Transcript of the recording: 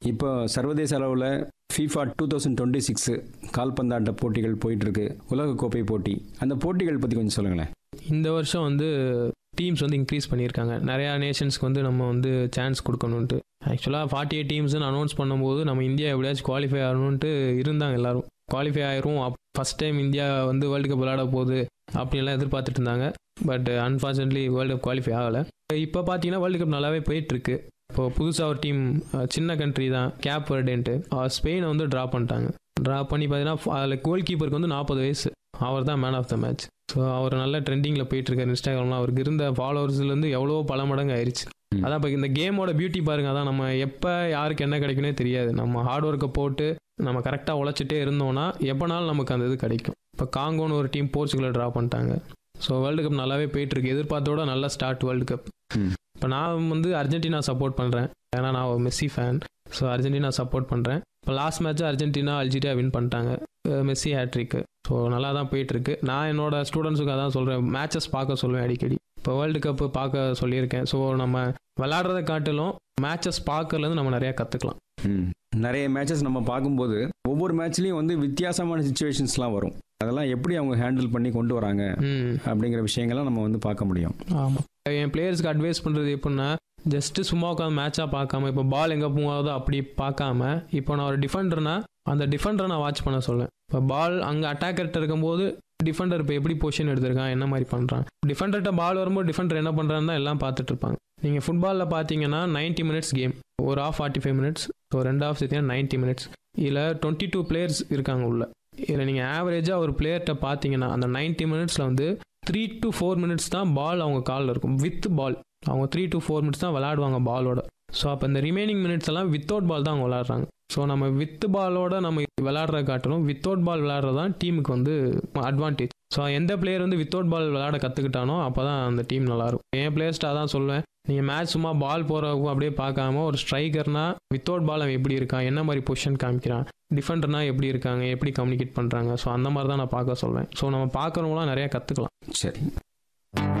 இப்போ சர்வதேச அளவில் FIFA two thousand twenty six கால்பந்தாட்ட போட்டிகள் போயிட்டு இருக்கு உலகக்கோப்பை போட்டி அந்த போட்டிகள் பற்றி கொஞ்சம் சொல்லுங்களேன் இந்த வருஷம் வந்து டீம்ஸ் வந்து இன்க்ரீஸ் பண்ணியிருக்காங்க நிறையா நேஷன்ஸ்க்கு வந்து நம்ம வந்து சான்ஸ் கொடுக்கணுன்ட்டு ஆக்சுவலாக ஃபார்ட்டி எயிட் டீம்ஸ்னு அனௌன்ஸ் பண்ணும்போது நம்ம இந்தியா எப்படியாச்சும் குவாலிஃபை ஆகணுன்ட்டு இருந்தாங்க எல்லாரும் குவாலிஃபை ஆயிரும் ஃபஸ்ட் டைம் இந்தியா வந்து வேர்ல்டு கப் விளையாட போகுது அப்படின்லாம் எதிர்பார்த்துட்டு இருந்தாங்க but unfortunately world cup qualify ஆகலை இப்போ பார்த்தீங்கன்னா வேர்ல்டு கப் நல்லாவே போயிட்டுருக்கு இப்போ புதுசாக ஒரு டீம் சின்ன கண்ட்ரி தான் கேப் வர்டேன்ட்டு ஸ்பெயினை வந்து ட்ரா பண்ணிட்டாங்க ட்ரா பண்ணி பார்த்தீங்கன்னா அதில் கோல் கீப்பருக்கு வந்து நாற்பது வயசு அவர் தான் man of the match so அவர் நல்ல ட்ரெண்டிங்கில் போயிட்டு இருக்காரு இன்ஸ்டாகிராமில் அவருக்கு இருந்த ஃபாலோவர்ஸ்லேருந்து எவ்வளோ பல மடங்கு ஆயிடுச்சு ம். அதான் இப்போ இந்த கேமோட பியூட்டி பாருங்க அதான் நம்ம எப்போ யாருக்கு என்ன கிடைக்குனே தெரியாது நம்ம ஹார்ட் ஒர்க்கை போட்டு நம்ம கரெக்டாக உழைச்சிட்டே இருந்தோம்னா எப்போனாலும் நமக்கு அந்த இது கிடைக்கும் இப்போ காங்கோன்னு ஒரு டீம் போர்ச்சுகலை ட்ரா பண்ணிட்டாங்க ஸோ வேர்ல்டு கப் நல்லாவே போயிட்டு இருக்கு எதிர்பார்த்தோட நல்ல ஸ்டார்ட் வேர்ல்டு கப் ம். இப்போ நான் வந்து அர்ஜென்டினா சப்போர்ட் பண்ணுறேன் ஏன்னா நான் ஒரு Messi fan so Argentina support பண்ணுறேன் இப்போ last match Argentina Algeria win பண்ணிட்டாங்க அஹ் மெஸ்ஸி ஹேட்ரிக்கு ஸோ நல்லா தான் போயிட்டு இருக்கு நான் என்னோட ஸ்டூடெண்ட்ஸுக்கு அதான் சொல்கிறேன் மேட்சஸ் பார்க்க சொல்லுவேன் அடிக்கடி இப்போ வேர்ல்டு கப் பார்க்க சொல்லியிருக்கேன் ஸோ நம்ம விளாடுறதை காட்டிலும் மேட்சஸ் பார்க்கறதுலேருந்து நம்ம நிறையா கற்றுக்கலாம் ம். நிறைய மேட்சஸ் நம்ம பார்க்கும்போது ஒவ்வொரு மேட்ச்லேயும் வந்து வித்தியாசமான சுச்சுவேஷன்ஸ்லாம் வரும் அதெல்லாம் எப்படி அவங்க ஹேண்டில் பண்ணி கொண்டு வராங்க ம் அப்படிங்கிற விஷயங்கள்லாம் நம்ம வந்து பார்க்க முடியும் ஆமாம் என் பிளேயர்ஸ்க்கு அட்வைஸ் பண்ணுறது எப்படின்னா ஜஸ்ட்டு சும்மா உட்காந்து மேட்சாக பார்க்காம இப்போ பால் எங்கே போகாதோ அப்படி பார்க்காம இப்போ நான் ஒரு டிஃபெண்டர்னா அந்த டிஃபெண்டரை நான் வாட்ச் பண்ண சொல்லுவேன் இப்போ பால் அங்கே அட்டாக்கர்கிட்ட இருக்கும்போது டிஃபெண்டர் இப்போ எப்படி பொசிஷன் எடுத்திருக்கான் என்ன மாதிரி பண்ணுறான் டிஃபெண்டர்கிட்ட பால் வரும்போது டிஃபெண்டர் என்ன பண்ணுறான்னு தான் எல்லாம் பார்த்துட்டு இருப்பாங்க நீங்கள் ஃபுட்பாலில் பார்த்தீங்கன்னா 90 மினிட்ஸ் கேம் ஒரு half forty five minutes so ரெண்டு ஆஃப் சேர்த்தீங்கன்னா நைன்ட்டி மினிட்ஸ் இதில் டுவெண்ட்டி டூ பிளேயர்ஸ் இருக்காங்க உள்ள இதில் நீங்கள் ஆவரேஜாக ஒரு பிளேயர்கிட்ட பார்த்தீங்கன்னா அந்த 90 மினிட்ஸில் வந்து த்ரீ டு ஃபோர் மினிட்ஸ் தான் பால் அவங்க காலில் இருக்கும் வித் பால் அவங்க த்ரீ டு ஃபோர் மினிட்ஸ் தான் விளையாடுவாங்க பாலோட ஸோ அப்போ இந்த ரிமைனிங் மினிட்ஸ் எல்லாம் வித்தவுட் பால் தான் அவங்க விளையாடுறாங்க ஸோ நம்ம வித் பாலோட நம்ம விளையாடுற காட்டிலும் வித்தவுட் பால் விளையாடுறது தான் டீமுக்கு வந்து அட்வான்டேஜ் ஸோ எந்த பிளேயர் வந்து வித்தவுட் பால் விளையாட கற்றுக்கிட்டானோ அப்போ தான் அந்த டீம் நல்லாயிருக்கும் என் பிளேயர்ஸ்ட்டாக தான் சொல்லுவேன் நீங்கள் மேட்ச் சும்மா பால் போகிறவங்க அப்படியே பார்க்காம ஒரு ஸ்ட்ரைக்கர்னா வித்தவுட் பால் அவன் எப்படி இருக்கான் என்ன மாதிரி பொசிஷன் காமிக்கிறான் டிஃபெண்டர்னா எப்படி இருக்காங்க எப்படி கம்யூனிகேட் பண்ணுறாங்க ஸோ அந்த மாதிரி தான் நான் பார்க்க சொல்வேன் ஸோ நம்ம பார்க்குறவங்களாம் நிறையா கற்றுக்கலாம் சரி